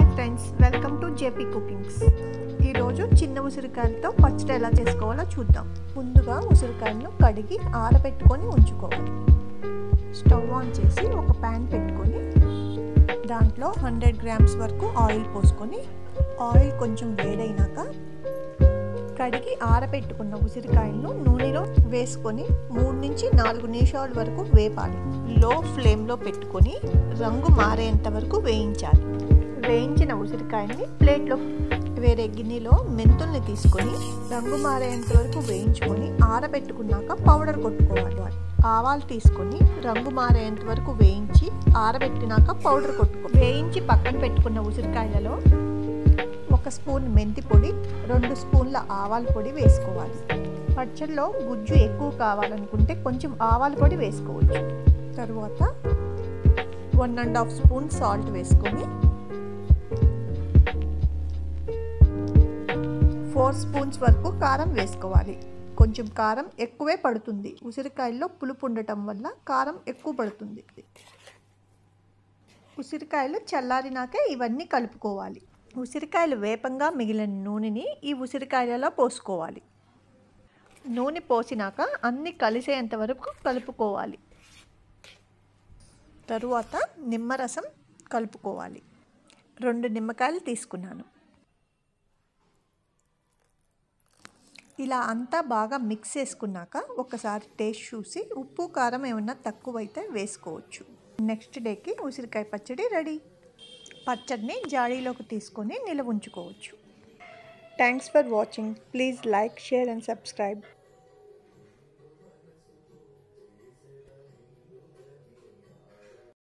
friends welcome to JP cookings ఈరోజు చిన్న ఉసిరికాయలతో పచ్చడి ఎలా చేసుకోవాలో చూద్దాం ముందుగా ఉసిరికాయలను కడిగి ఆరబెట్టుకొని ఉంచుకోవాలి స్టవ్ ఆన్ చేసి ఒక ప్యాన్ పెట్టుకొని దాంట్లో హండ్రెడ్ గ్రామ్స్ వరకు ఆయిల్ పోసుకొని ఆయిల్ కొంచెం వేడైనాక కడిగి ఆరబెట్టుకున్న ఉసిరికాయలను నూనెలో వేసుకొని మూడు నుంచి నాలుగు నిమిషాల వరకు వేపాలి లో ఫ్లేమ్లో పెట్టుకొని రంగు మారేంత వరకు వేయించాలి వేయించిన ఉసిరికాయని ప్లేట్లో వేరే గిన్నెలో మెంతుల్ని తీసుకొని రంగు మారేంత వరకు వేయించుకొని ఆరబెట్టుకున్నాక పౌడర్ కొట్టుకోవాలి ఆవాలు తీసుకొని రంగు మారేంత వరకు వేయించి ఆరబెట్టినాక పౌడర్ కొట్టుకో వేయించి పక్కన పెట్టుకున్న ఉసిరికాయలలో ఒక స్పూన్ మెంతి పొడి రెండు స్పూన్ల ఆవాల పొడి వేసుకోవాలి పచ్చడిలో గుజ్జు ఎక్కువ కావాలనుకుంటే కొంచెం ఆవాల పొడి వేసుకోవచ్చు తరువాత one and half spoon salt వేసుకొని ఫోర్ స్పూన్స్ వరకు కారం వేసుకోవాలి కొంచెం కారం ఎక్కువే పడుతుంది ఉసిరికాయల్లో పులుపు ఉండటం వల్ల కారం ఎక్కువ పడుతుంది ఉసిరికాయలు చల్లారినాకే ఇవన్నీ కలుపుకోవాలి ఉసిరికాయలు వేపంగా మిగిలిన నూనెని ఈ ఉసిరికాయలలో పోసుకోవాలి నూనె పోసినాక అన్నీ కలిసేంత వరకు కలుపుకోవాలి తరువాత నిమ్మరసం కలుపుకోవాలి రెండు నిమ్మకాయలు తీసుకున్నాను ఇలా అంతా బాగా మిక్స్ చేసుకున్నాక ఒకసారి టేస్ట్ చూసి ఉప్పు కారం ఏమన్నా తక్కువైతే వేసుకోవచ్చు నెక్స్ట్ డేకి ఉసిరికాయ పచ్చడి రెడీ పచ్చడిని జాడీలోకి తీసుకొని నిల్వ ఉంచుకోవచ్చు thanks for watching please like share and subscribe